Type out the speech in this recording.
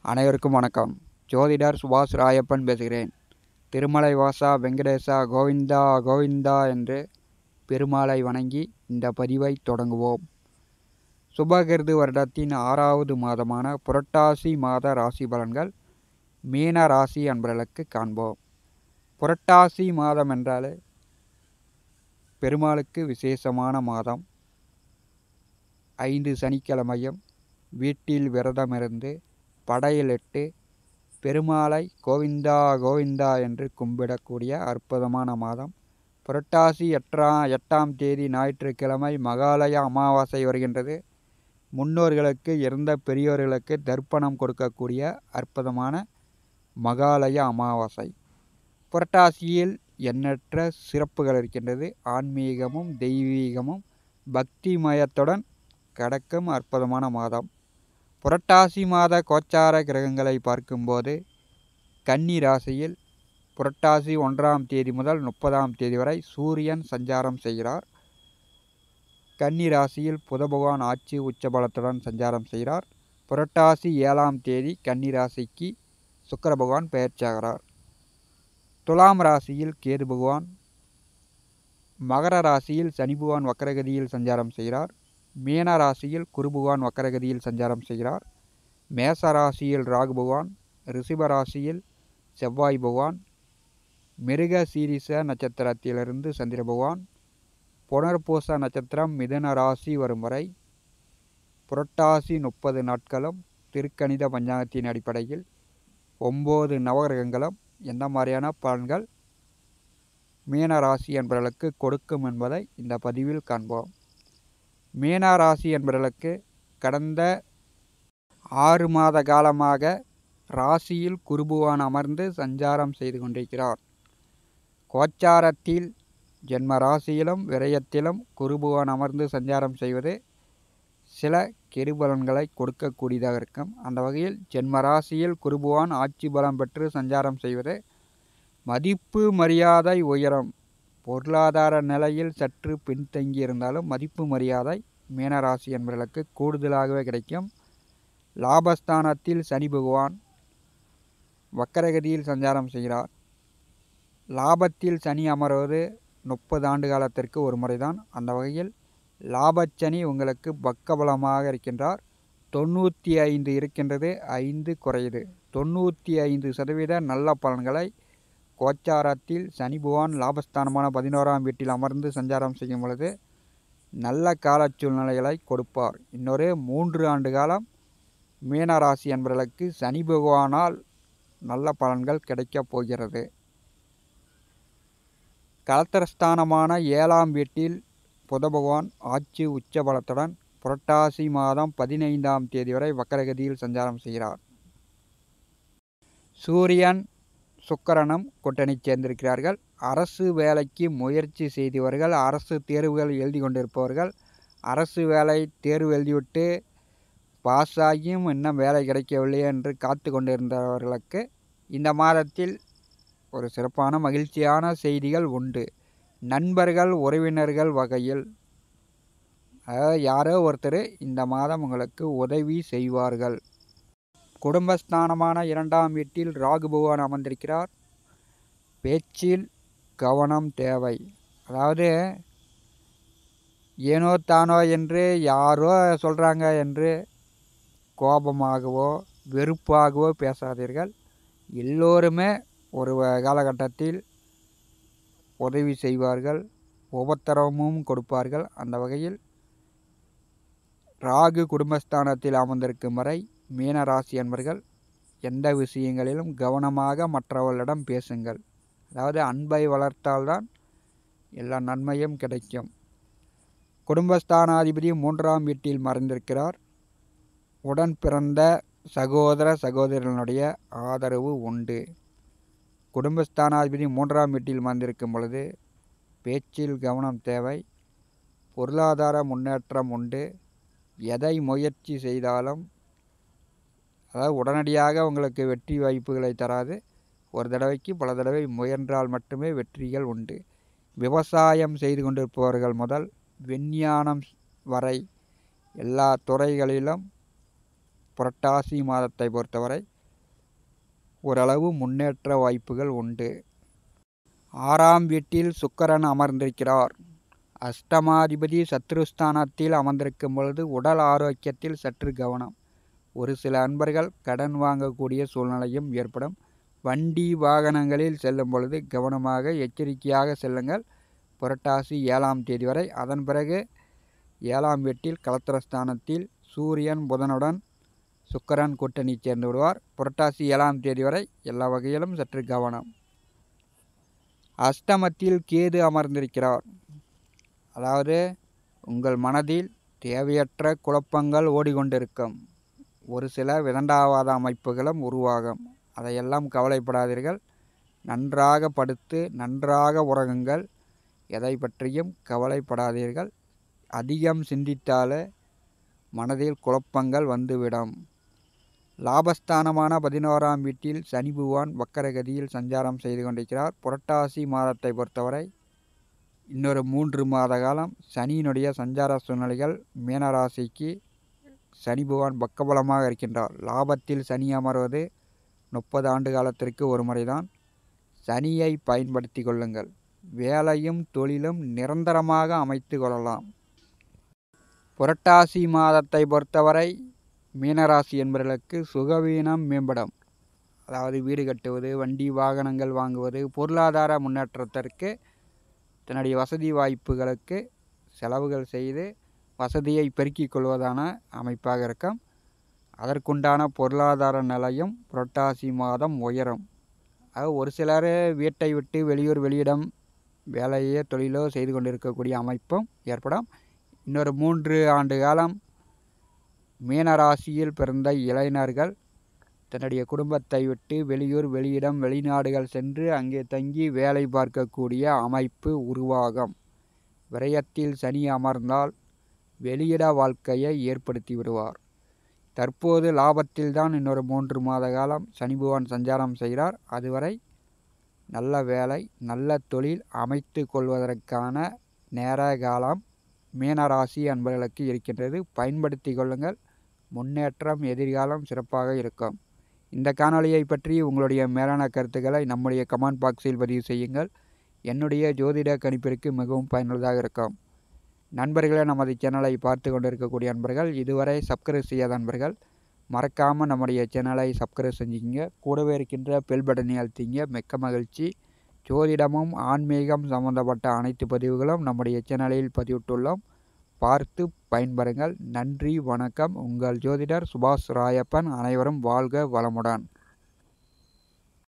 அனைவருக்கும் வணக்கம் ஜோதிடர் சுபாஷ் ராயப்பன் பேசுகிறேன் திருமலை வாசா வெங்கடேசா கோவிந்தா கோவிந்தா என்று பெருமாளை வணங்கி இந்த பதிவை தொடங்குவோம் சுபகிருது வருடத்தின் ஆறாவது மாதமான புரட்டாசி மாத ராசி பலன்கள் மீன ராசி அன்பர்களுக்கு காண்போம் புரட்டாசி மாதம் என்றாலே பெருமாளுக்கு விசேஷமான மாதம் ஐந்து சனிக்கிழமையும் வீட்டில் விரதமிருந்து படையலிட்டு பெருமாளை கோவிந்தா கோவிந்தா என்று கும்பிடக்கூடிய அற்புதமான மாதம் புரட்டாசி எட்டாம் எட்டாம் தேதி ஞாயிற்றுக்கிழமை மகாலய அமாவாசை வருகின்றது முன்னோர்களுக்கு இறந்த பெரியோர்களுக்கு தர்ப்பணம் கொடுக்கக்கூடிய அற்புதமான மகாலய அமாவாசை புரட்டாசியில் எண்ணற்ற சிறப்புகள் இருக்கின்றது ஆன்மீகமும் தெய்வீகமும் பக்திமயத்துடன் கடக்கும் அற்புதமான மாதம் புரட்டாசி மாத கோச்சார கிரகங்களை பார்க்கும்போது கன்னி ராசியில் புரட்டாசி ஒன்றாம் தேதி முதல் முப்பதாம் தேதி வரை சூரியன் சஞ்சாரம் செய்கிறார் கன்னி ராசியில் புத பகவான் ஆட்சி உச்சபலத்துடன் சஞ்சாரம் செய்கிறார் புரட்டாசி ஏழாம் தேதி கன்னி ராசிக்கு சுக்கர பகவான் பெயர்ச்சியாகிறார் துலாம் ராசியில் கேது பகவான் மகர ராசியில் சனி பகவான் வக்கரகதியில் சஞ்சாரம் செய்கிறார் மீன ராசியில் குரு பகவான் வக்கரகதியில் சஞ்சாரம் செய்கிறார் மேச ராசியில் ராகு பகவான் ரிஷிப ராசியில் செவ்வாய் பகவான் மிருக சீரிச நட்சத்திரத்திலிருந்து சந்திர பகவான் புனர்பூச நட்சத்திரம் மிதுன ராசி வரும் வரை புரட்டாசி முப்பது நாட்களும் திருக்கணித பஞ்சாங்கத்தின் அடிப்படையில் ஒம்பது நவகிரகங்களும் எந்த மாதிரியான பலன்கள் மீன ராசி என்பவர்களுக்கு கொடுக்கும் என்பதை இந்த பதிவில் காண்போம் மீன ராசி என்பவர்களுக்கு கடந்த ஆறு மாத காலமாக ராசியில் குருபுவான் அமர்ந்து சஞ்சாரம் செய்து கொண்டிருக்கிறார் கோச்சாரத்தில் ஜென்ம ராசியிலும் விரயத்திலும் குருபுவான் அமர்ந்து சஞ்சாரம் செய்வது சில கெடுபலன்களை கொடுக்கக்கூடியதாக இருக்கும் அந்த வகையில் ஜென்ம ராசியில் குருபுவான் ஆட்சி பலம் பெற்று சஞ்சாரம் செய்வது மதிப்பு மரியாதை உயரம் பொருளாதார நிலையில் சற்று பின்தங்கி இருந்தாலும் மதிப்பு மரியாதை மீனராசி என்பவர்களுக்கு கூடுதலாகவே கிடைக்கும் லாபஸ்தானத்தில் சனி பகவான் வக்கரகதியில் சஞ்சாரம் செய்கிறார் லாபத்தில் சனி அமர்வது முப்பது ஆண்டு காலத்திற்கு ஒரு முறைதான் அந்த வகையில் லாபச்சனி உங்களுக்கு பக்கபலமாக இருக்கின்றார் தொண்ணூற்றி ஐந்து இருக்கின்றது ஐந்து குறையுது தொண்ணூற்றி ஐந்து சதவீத நல்ல பலன்களை கோச்சாரத்தில் சனி பகவான் லாபஸ்தானமான பதினோராம் வீட்டில் அமர்ந்து சஞ்சாரம் செய்யும் பொழுது நல்ல கால சூழ்நிலைகளை கொடுப்பார் இன்னொரு மூன்று ஆண்டு காலம் மீனராசி என்பவர்களுக்கு சனி பகவானால் நல்ல பலன்கள் கிடைக்கப் போகிறது கலத்திரஸ்தானமான ஏழாம் வீட்டில் புத பகவான் ஆட்சி உச்ச பலத்துடன் புரட்டாசி மாதம் பதினைந்தாம் தேதி வரை வக்கரகதியில் சஞ்சாரம் செய்கிறார் சூரியன் சுக்கரனும் கூட்டணி சேர்ந்திருக்கிறார்கள் அரசு வேலைக்கு முயற்சி செய்தவர்கள் அரசு தேர்வுகள் எழுதி கொண்டிருப்பவர்கள் அரசு வேலை தேர்வு எழுதிவிட்டு பாஸ் ஆகியும் இன்னும் வேலை கிடைக்கவில்லையே என்று காத்து கொண்டிருந்தவர்களுக்கு இந்த மாதத்தில் ஒரு சிறப்பான மகிழ்ச்சியான செய்திகள் உண்டு நண்பர்கள் உறவினர்கள் வகையில் யாரோ ஒருத்தர் இந்த மாதம் உங்களுக்கு உதவி செய்வார்கள் குடும்பஸ்தானமான இரண்டாம் வீட்டில் ராகு பகவான் அமர்ந்திருக்கிறார் பேச்சில் கவனம் தேவை அதாவது ஏனோ தானோ என்று யாரோ சொல்கிறாங்க என்று கோபமாகவோ வெறுப்பாகவோ பேசாதீர்கள் எல்லோருமே ஒரு காலகட்டத்தில் உதவி செய்வார்கள் உபத்திரமும் கொடுப்பார்கள் அந்த வகையில் ராகு குடும்பஸ்தானத்தில் அமர்ந்திருக்கும் வரை மீன ராசி என்பர்கள் எந்த விஷயங்களிலும் கவனமாக மற்றவர்களிடம் பேசுங்கள் அதாவது அன்பை வளர்த்தால்தான் எல்லா நன்மையும் கிடைக்கும் குடும்பஸ்தானாதிபதி மூன்றாம் வீட்டில் மறைந்திருக்கிறார் உடன் பிறந்த சகோதர சகோதரர்களுடைய ஆதரவு உண்டு குடும்பஸ்தானாதிபதி மூன்றாம் வீட்டில் மறைந்திருக்கும் பொழுது பேச்சில் கவனம் தேவை பொருளாதார முன்னேற்றம் உண்டு எதை முயற்சி செய்தாலும் அதாவது உடனடியாக உங்களுக்கு வெற்றி வாய்ப்புகளை தராது ஒரு தடவைக்கு பல தடவை முயன்றால் மட்டுமே வெற்றிகள் உண்டு விவசாயம் செய்து கொண்டிருப்பவர்கள் முதல் விஞ்ஞானம் வரை எல்லா துறைகளிலும் புரட்டாசி மாதத்தை பொறுத்தவரை ஓரளவு முன்னேற்ற வாய்ப்புகள் உண்டு ஆறாம் வீட்டில் சுக்கரன் அமர்ந்திருக்கிறார் அஷ்டமாதிபதி சத்ருஸ்தானத்தில் அமர்ந்திருக்கும் பொழுது உடல் ஆரோக்கியத்தில் சற்று கவனம் ஒரு சில அன்பர்கள் கடன் வாங்கக்கூடிய சூழ்நிலையும் ஏற்படும் வண்டி வாகனங்களில் செல்லும் பொழுது கவனமாக எச்சரிக்கையாக செல்லுங்கள் புரட்டாசி ஏழாம் தேதி வரை அதன் பிறகு ஏழாம் வீட்டில் கலத்திரஸ்தானத்தில் சூரியன் புதனுடன் சுக்கரன் கூட்டணி சேர்ந்து விடுவார் புரட்டாசி ஏழாம் தேதி வரை எல்லா வகையிலும் சற்று கவனம் அஷ்டமத்தில் கேது அமர்ந்திருக்கிறார் அதாவது உங்கள் மனதில் தேவையற்ற குழப்பங்கள் ஓடிக்கொண்டிருக்கும் ஒரு சில விதண்டாவாத அமைப்புகளும் உருவாகும் அதையெல்லாம் கவலைப்படாதீர்கள் நன்றாக படுத்து நன்றாக உறங்குங்கள் எதை பற்றியும் கவலைப்படாதீர்கள் அதிகம் சிந்தித்தாலே மனதில் குழப்பங்கள் வந்துவிடும் லாபஸ்தானமான பதினோராம் வீட்டில் சனி பகவான் வக்கரகதியில் சஞ்சாரம் செய்து கொண்டிருக்கிறார் புரட்டாசி மாதத்தை பொறுத்தவரை இன்னொரு மூன்று மாத காலம் சனியினுடைய சஞ்சார சூழ்நிலைகள் மீனராசிக்கு சனி பகவான் பக்கபலமாக இருக்கின்றார் லாபத்தில் சனி அமர்வது முப்பது ஆண்டு காலத்திற்கு ஒரு முறைதான் சனியை பயன்படுத்தி கொள்ளுங்கள் வேலையும் தொழிலும் நிரந்தரமாக அமைத்து கொள்ளலாம் புரட்டாசி மாதத்தை பொறுத்தவரை மீனராசி என்பவர்களுக்கு சுகவீனம் மேம்படும் அதாவது வீடு கட்டுவது வண்டி வாகனங்கள் வாங்குவது பொருளாதார முன்னேற்றத்திற்கு தன்னுடைய வசதி வாய்ப்புகளுக்கு செலவுகள் செய்து வசதியை பெருக்கிக் கொள்வதான அமைப்பாக இருக்கும் அதற்குண்டான பொருளாதார நிலையும் புரட்டாசி மாதம் உயரும் ஆக ஒரு சிலர் வீட்டை விட்டு வெளியூர் வெளியிடம் வேலையோ தொழிலோ செய்து கொண்டிருக்கக்கூடிய அமைப்பும் ஏற்படும் இன்னொரு மூன்று ஆண்டு காலம் மீனராசியில் பிறந்த இளைஞர்கள் தன்னுடைய குடும்பத்தை விட்டு வெளியூர் வெளியிடம் வெளிநாடுகள் சென்று அங்கே தங்கி வேலை பார்க்கக்கூடிய அமைப்பு உருவாகும் விரயத்தில் சனி அமர்ந்தால் வெளியிட வாழ்க்கையை ஏற்படுத்தி விடுவார் தற்போது லாபத்தில்தான் இன்னொரு மூன்று மாத காலம் சனி பகவான் சஞ்சாரம் செய்கிறார் அதுவரை நல்ல வேலை நல்ல தொழில் அமைத்து கொள்வதற்கான நேர காலம் மீனராசி அன்பர்களுக்கு இருக்கின்றது பயன்படுத்தி கொள்ளுங்கள் முன்னேற்றம் எதிர்காலம் சிறப்பாக இருக்கும் இந்த காணொளியை பற்றி உங்களுடைய மேலான கருத்துக்களை நம்முடைய கமெண்ட் பாக்ஸில் பதிவு செய்யுங்கள் என்னுடைய ஜோதிட கணிப்பிற்கு மிகவும் பயனுள்ளதாக இருக்கும் நண்பர்களே நமது சேனலை பார்த்து கொண்டிருக்கக்கூடிய நண்பர்கள் இதுவரை சப்ஸ்கிரைப் செய்யாத நண்பர்கள் மறக்காமல் நம்முடைய சேனலை சப்ஸ்கிரைப் செஞ்சுக்கிங்க கூடவே இருக்கின்ற பெல் பட்டனை அழுத்திங்க மிக்க மகிழ்ச்சி ஜோதிடமும் ஆன்மீகம் சம்பந்தப்பட்ட அனைத்து பதிவுகளும் நம்முடைய சேனலில் பதிவிட்டுள்ளோம் பார்த்து பயன்பெறுங்கள் நன்றி வணக்கம் உங்கள் ஜோதிடர் சுபாஷ் ராயப்பன் அனைவரும் வாழ்க வளமுடன்